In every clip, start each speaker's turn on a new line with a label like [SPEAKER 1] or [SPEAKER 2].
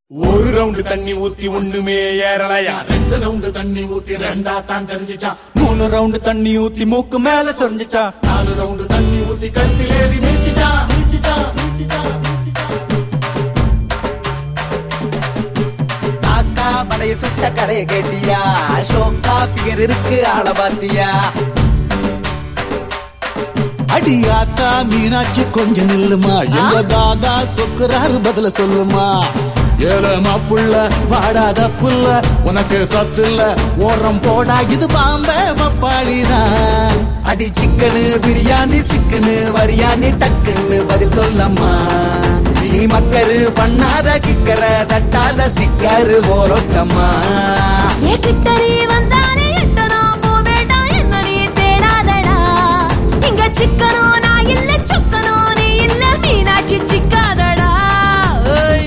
[SPEAKER 1] ஒரு ரவுண்டு தண்ணி ஊத்தி ஒண்ணுமே ஏறலையா
[SPEAKER 2] ரெண்டு ரவுண்டு தண்ணி ஊத்தி ரெண்டா தான் தெரிஞ்சிச்சா
[SPEAKER 3] மூணு ரவுண்டு தண்ணி ஊத்தி மூக்கு மேல சொரிஞ்சிச்சா
[SPEAKER 2] நாலு ரவுண்டு தண்ணி ஊத்தி கருத்தில் ஏறி மிதிச்சிச்சா மிதிச்சிச்சா மிதிச்சிச்சா
[SPEAKER 4] காக்கா படைய சுட்ட கரைய கேட்டியா ஷோக்கா ஃபிகர் இருக்கு ஆள பாத்தியா
[SPEAKER 5] அடியாத்தா மீனாட்சி கொஞ்சம் நில்லுமா எங்க தாதா சொக்குறாரு பதில சொல்லுமா ஏழமா புள்ள வாடாத புள்ள உனக்கு சத்து இல்ல ஓரம் போடா இது பாம்பே பப்பாளிதான்
[SPEAKER 4] அடி சிக்கனு பிரியாணி சிக்கனு வரியாணி டக்குன்னு பதில் சொல்லம்மா நீ மக்கரு பண்ணாத கிக்கர தட்டாத ஸ்டிக்கரு போரோட்டம்மா
[SPEAKER 6] ஏ கிட்டரி வந்தானே எட்டனோ போவேடா என்ன நீ தேடாதடா இங்க சிக்கனோ நான் இல்ல சுக்கனோ நீ இல்ல மீனாட்சி சிக்காதடா ஓய்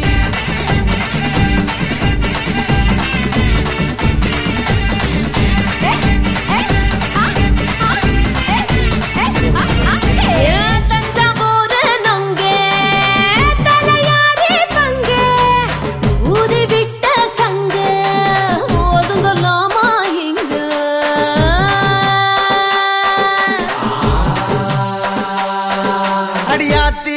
[SPEAKER 6] தஞ்சாவூர் நொங்கே தலையாரி பங்கே ஊதி விட்ட சங்க ஒதுங்கலாமா இங்க
[SPEAKER 4] அடியாத்தி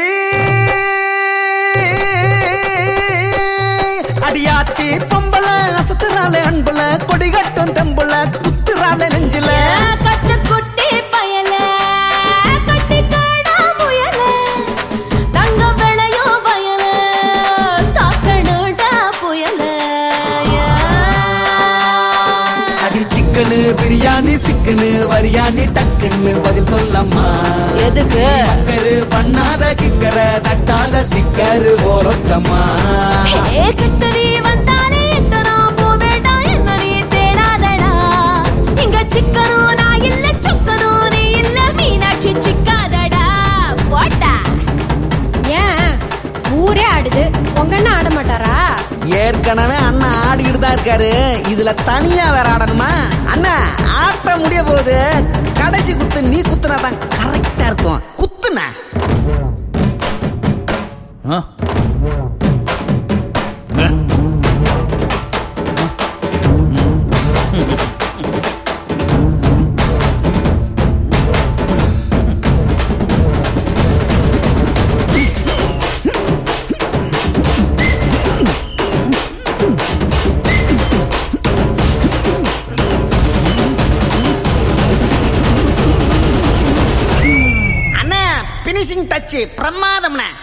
[SPEAKER 4] அடியாத்தி பொம்பள அசத்துறாளே அன்புல கொடி கட்டும் தெம்புல குத்துறாளே நெஞ்சில
[SPEAKER 6] கட்டுக்குட்டி பயல கட்டி காடா முயல தங்க விளையோ வயல தாக்கணுடா புயல
[SPEAKER 4] அடி சிக்கனு பிரியாணி சிக்கனு வரியாணி டக்குன்னு பதில் சொல்லம்மா
[SPEAKER 6] எதுக்கு
[SPEAKER 4] மக்கரு பண்ணாத கிக்கர தட்டாத ஸ்டிக்கர் போரோட்டம்மா
[SPEAKER 6] ஏ கிட்டரி வந்தானே எட்டனோ போவேடா என்ன நீ தேடாதடா இங்க சிக்கனோ நான் இல்ல சுக்கனோ நீ இல்ல மீனாட்சி சிக்காதடா போட்டா
[SPEAKER 7] ஏன் ஊரே ஆடுது உங்க அண்ணா ஆட மாட்டாரா
[SPEAKER 4] ஏற்கனவே அண்ணா ஆடிக்கிட்டு தான் இருக்காரு இதுல தனியா வேற ஆடணுமா அண்ணா ஆட்ட முடிய போகுது கடைசி குத்து நீ குத்துனா தான் கரெக்டா இருக்கும் குத்துனா அண்ணா பினிஷிங் டச் பிரமாதம்ண்ணே